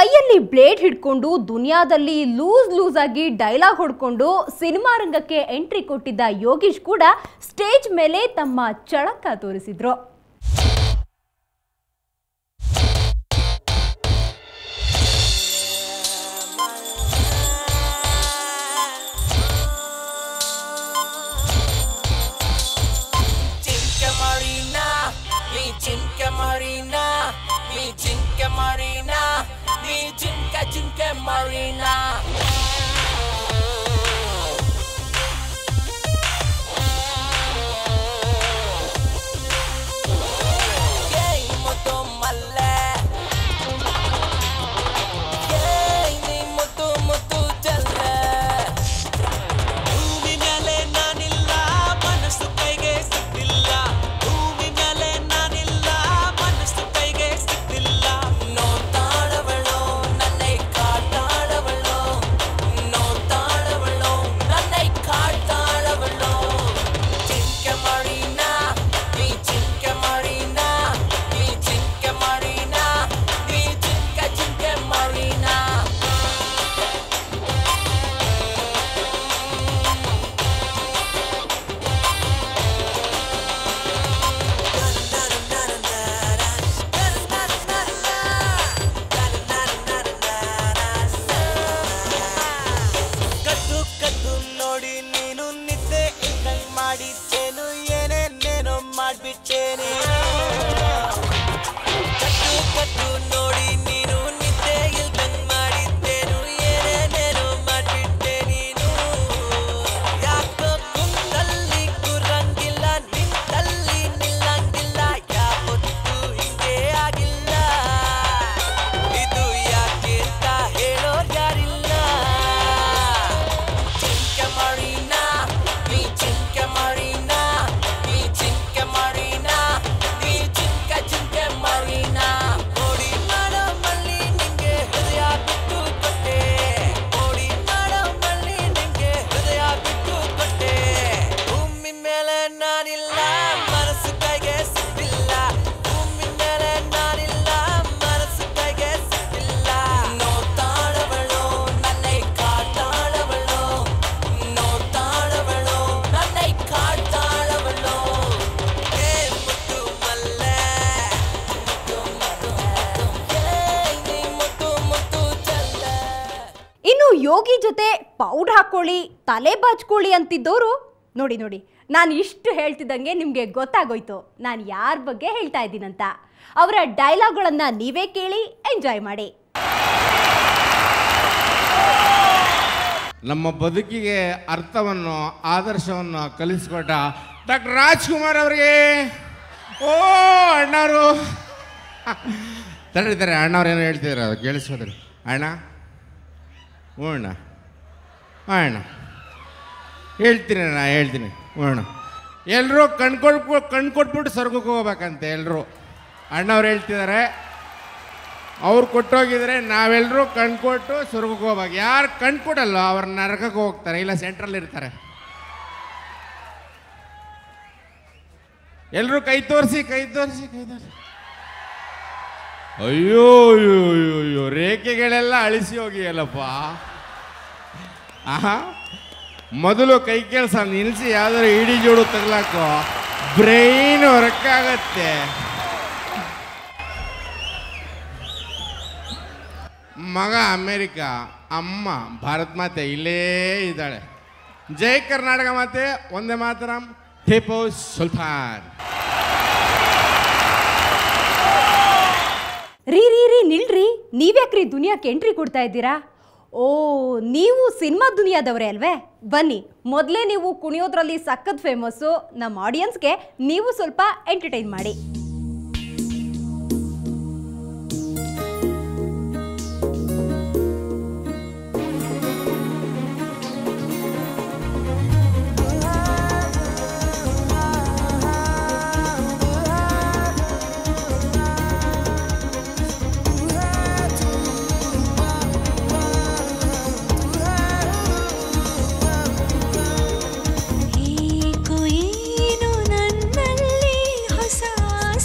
ಕೈಯಲ್ಲಿ ಬ್ಲೇಡ್ ಹಿಡ್ಕೊಂಡು ದುನಿಯಾದಲ್ಲಿ ಲೂಸ್ ಲೂಸ್ ಆಗಿ ಡೈಲಾಗ್ ಹೊಡ್ಕೊಂಡು ಸಿನಿಮಾ ರಂಗಕ್ಕೆ ಎಂಟ್ರಿ ಕೊಟ್ಟಿದ್ದ ಯೋಗೀಶ್ ಕೂಡ ಸ್ಟೇಜ್ ಮೇಲೆ ತಮ್ಮ ಚಳಕ ತೋರಿಸಿದ್ರು Cinque Marina, mi Cinque Marina, mi Cinque Marina, mi Cinque Cinque Marina. Yay, ಮುದ್ದು ಮಲ್ಲೆ. Yay, ನೀ ಮುದ್ದು ಮುದ್ದು ಜಲ್ಲೆ. ಭೂಮಿ ಮೇಲೆ ನಾನಿಲ್ಲ ಮನಸ್ಸು ಕೈಗೆ ಸಿಕ್ತಿಲ್ಲ ಭೂಮಿ ಮೇಲೆ ನಾನಿಲ್ಲ ಮನಸ್ಸು ಕೈಗೆ ಸಿಕ್ತಿಲ್ಲ ನೋಡ್ತಾಳವಳು ನನ್ನೈ ಕಾಡ್ತಾಳವಳು ನೋಡ್ತಾಳವಳು ನನ್ನೈ ಕಾಡ್ತಾಳವಳು ಚಿಂಕೆ ಮಾಡಿನ ನೀ ಚಿಂಕೆ ಮಾಡಿನ ನೀ ಚಿಂಕೆ ಮಾಡಿನ ನೀ ಚಿಂಕೆ ಚಿಂಕೆ ಮಾಡಿನ ಕದ್ದು ಕದ್ದು ನೋಡಿ ನೀನು ನಿದ್ದೆ ಕೈ ಮಾಡಿದ್ದೇನು ಏನೇನೇನೋ ಮಾಡ್ಬಿಟ್ಟೇನೆ ಕದ್ದು ಕದ್ದು ನೋಡಿ ನೀನು ನಿದ್ದೆ ಇಲ್ದಂಗ್ ಮಾಡಿದ್ದೇನು ಏನೇನೇನೋ ಮಾಡ್ಬಿಟ್ಟೆ ನೀನು ಯಾಕೋ ಕುಂತಲ್ಲಿ ಕುರಂಗಿಲ್ಲ ನಿಂತಲ್ಲಿ ನಿಲ್ಲಂಗಿಲ್ಲ ಯಾವತ್ತೂ ಹಿಂಗೆ ಆಗಿಲ್ಲ ಇದು ಯಾಕೆ ಅಂತ ಹೇಳೋರ್ ಯಾರಿಲ್ಲ ಚಿಂಕೆ ಮಾಡಿನ ನೀ ಚಿಂಕೆ ಮಾಡಿನ ನೀ ಚಿಂಕೆ ಮಾಡಿನ ನೀ ಚಿಂಕ ಚಿಂಕೆ ಮಾಡಿನ ಓಡಿ ಮಾಡೋ ಮಲ್ಲಿ ನಿಂಗೆ ಹೃದಯ ಬಿಟ್ಟು ಕೊಟ್ಟೆ ಓಡಿ ಮಾಡೋ ಮಲ್ಲಿ ನಿಂಗೆ ಹೃದಯ ಬಿಟ್ಟು ಕೊಟ್ಟೆ ಭೂಮಿ ಮೇಲೆ ನಾನಿಲ್ಲ ಮನಸ್ಸು ಕೈಗೆ ಸಿಕ್ತಿಲ್ಲ ಭೂಮಿ ಮೇಲೆ ನಾನಿಲ್ಲ ಮನಸ್ಸು ಕೈಗೆ ಸಿಕ್ತಿಲ್ಲ ನೋಡ್ತಾಳವಳು ನನ್ನೈ ಕಾಡ್ತಾಳವಳು ನೋಡ್ತಾಳವಳು ನನ್ನೈ ಕಾಡ್ತಾಳವಳು ಏ ಮುತ್ತು ಮಲ್ಲೆ ಮುತ್ತು ಮುತ್ತು ಏ ನೀ ಮುತ್ತು ಮುತ್ತು ಚಲ್ಲೆ ಇನ್ನು ಯೋಗಿ ಜೊತೆ ಪೌಡ್ ಹಾಕೊಳ್ಳಿ ತಲೆ ಬಾಚ್ಕೊಳ್ಳಿ ಅಂತಿದ್ದವರು ನೋಡಿ ನೋಡಿ ನಾನು ಇಷ್ಟು ಹೇಳ್ತಿದ್ದಂಗೆ ನಿಮಗೆ ಗೊತ್ತಾಗೋಯ್ತು ನಾನು ಯಾರ ಬಗ್ಗೆ ಹೇಳ್ತಾ ಇದ್ದೀನಂತ ಅವರ ಡೈಲಾಗ್ಗಳನ್ನು ನೀವೇ ಕೇಳಿ ಎಂಜಾಯ್ ಮಾಡಿ ನಮ್ಮ ಬದುಕಿಗೆ ಅರ್ಥವನ್ನು ಆದರ್ಶವನ್ನು ಕಲಿಸಿಕೊಟ್ಟ ಡಾಕ್ಟರ್ ರಾಜ್ಕುಮಾರ್ ಅವರಿಗೆ ಓ ಅಣ್ಣವರು ತಡೀತಾರೆ ಅಣ್ಣವ್ರು ಏನೋ ಹೇಳ್ತಿದ್ದಾರೆ ಅದು ಕೇಳಿಸ್ಕೋದ್ರಿ ಅಣ್ಣ ಹ್ಞೂ ಅಣ್ಣ ಹಾಂ ಅಣ್ಣ ಹೇಳ್ತೀನಿ ಅಣ್ಣ ಹೇಳ್ತೀನಿ ಹ್ಞೂ ಅಣ್ಣ ಎಲ್ಲರೂ ಕಣ್ಕೊಟ್ಟು ಕಣ್ಕೊಟ್ಬಿಟ್ಟು ಸ್ವರ್ಗಕ್ಕೆ ಹೋಗ್ಬೇಕಂತೆ ಎಲ್ಲರೂ ಅಣ್ಣವ್ರು ಹೇಳ್ತಿದ್ದಾರೆ ಅವ್ರು ಕೊಟ್ಟೋಗಿದ್ರೆ ನಾವೆಲ್ಲರೂ ಕಣ್ಕೊಟ್ಟು ಸ್ವರ್ಗಕ್ಕೆ ಹೋಗ್ಬೇಕು ಯಾರು ಕಣ್ಕೊಡಲ್ಲ ಅವ್ರು ನರಕಕ್ಕೆ ಹೋಗ್ತಾರೆ ಇಲ್ಲ ಸೆಂಟ್ರಲ್ ಇರ್ತಾರೆ ಎಲ್ಲರೂ ಕೈ ತೋರಿಸಿ ಕೈ ತೋರಿಸಿ ಕೈ ತೋರಿಸಿ ಅಯ್ಯೋ ಅಯ್ಯೋ ಅಯ್ಯೋ ಅಯ್ಯೋ ರೇಖೆಗಳೆಲ್ಲ ಅಳಿಸಿ ಹೋಗಿಯಲ್ಲಪ್ಪ ಆಹಾ ಮೊದಲು ಕೈ ಕೆಲಸ ನಿಲ್ಲಿಸಿ ಯಾವ್ದಾದ್ರು ಇಡೀ ಜೋಡು ತಗ್ಲಾಕೋ ಬ್ರೈನ್ ವರ್ಕ್ ಆಗತ್ತೆ ಮಗ ಅಮೇರಿಕ ಅಮ್ಮ ಭಾರತ್ ಮಾತೆ ಇಲ್ಲೇ ಇದ್ದಾಳೆ ಜೈ ಕರ್ನಾಟಕ ಮಾತೆ ಒಂದೇ ಮಾತರಂ ಟಿಪ್ಪು ಸುಲ್ತಾನ್ ರೀ ರೀ ರೀ ನಿಲ್ರಿ ನೀವ್ಯಾಕ್ರಿ ದುನಿಯಾಕ್ಕೆ ಎಂಟ್ರಿ ಕೊಡ್ತಾ ಇದ್ದೀರಾ ಓ ನೀವು ಸಿನಿಮಾ ದುನಿಯಾದವರೇ ಅಲ್ವೇ ಬನ್ನಿ ಮೊದಲೇ ನೀವು ಕುಣಿಯೋದ್ರಲ್ಲಿ ಸಖತ್ ಫೇಮಸ್ಸು ನಮ್ಮ ಆಡಿಯನ್ಸ್ಗೆ ನೀವು ಸ್ವಲ್ಪ ಎಂಟರ್ಟೈನ್ ಮಾಡಿ ಏಕೋ ಏನು ನನ್ನಲ್ಲಿ ಹೊಸ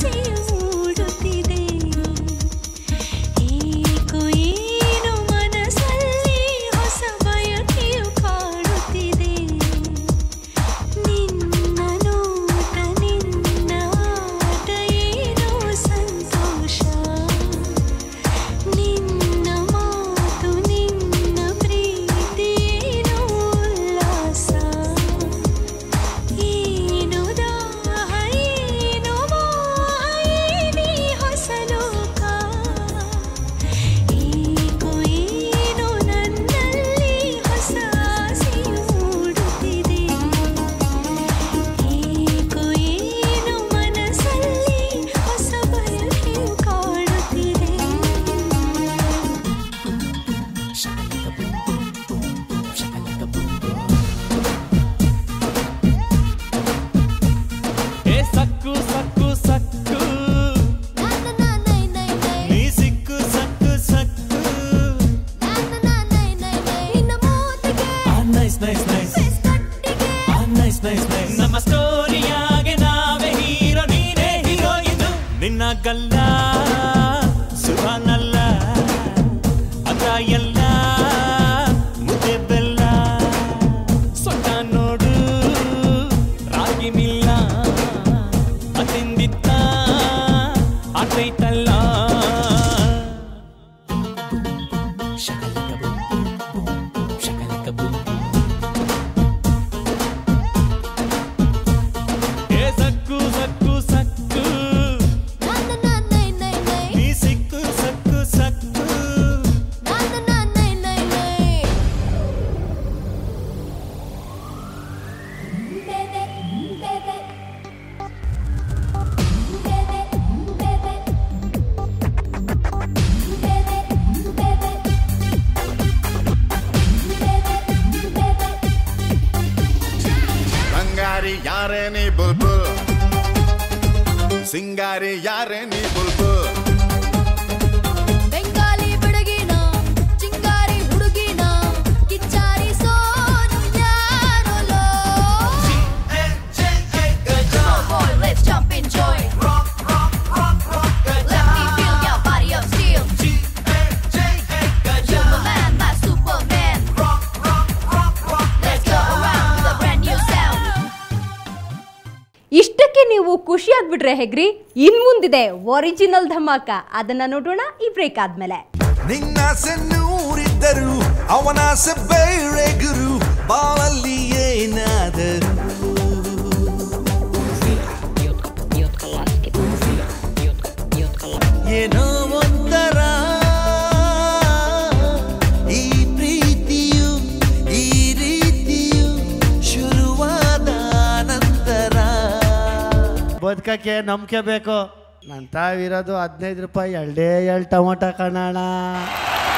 ಯಾರೇ ನೀ ಬುಲ್ಬುಲ್ ಸಿಂಗಾರಿ ಯಾರೇ ನೀ ಬುಲ್ಬುಲ್ ಬೆಂಗಾಲಿ ಬೆಡಗಿನ ಚಿಂಗಾರಿ ಹುಡುಗಿನ ಕಿಚ್ಚಾರಿ Sonu ಯಾರೊಲೋ Come on boy, let's jump in joy Let me feel your body of steel You're my man, my superman Let's go around with a brand new sound ಇಷ್ಟಕ್ಕೆ ನೀವು ಖುಷಿಯಾಗ್ಬಿಟ್ರೆ ಹೆಗ್ರಿ ಇನ್ ಮುಂದಿದೆ ಒರಿಜಿನಲ್ ಧಮಾಕ ಅದನ್ನ ನೋಡೋಣ ಈ ಬ್ರೇಕ್ ಆದ್ಮೇಲೆ ನಿನ್ನಾಸೆ ನೂರಿದ್ದರು ಅವನಾಸೆ ಬೇರೆ ಗುರು ಬಾಳಲ್ಲಿ ಏನಾದರು ಏನೋ ಒಂದರ ಈ ಪ್ರೀತಿಯು ಈ ರೀತಿಯು ಶುರುವಾದ ನಂತರ ಬದುಕಕ್ಕೆ ನಂಬಿಕೆ ಬೇಕು ನನ್ನ ತಾವಿರೋದು ಹದಿನೈದು ರೂಪಾಯಿ ಎರಡೇ ಎರಡು ಟೊಮೊಟೊ ಕಣಣ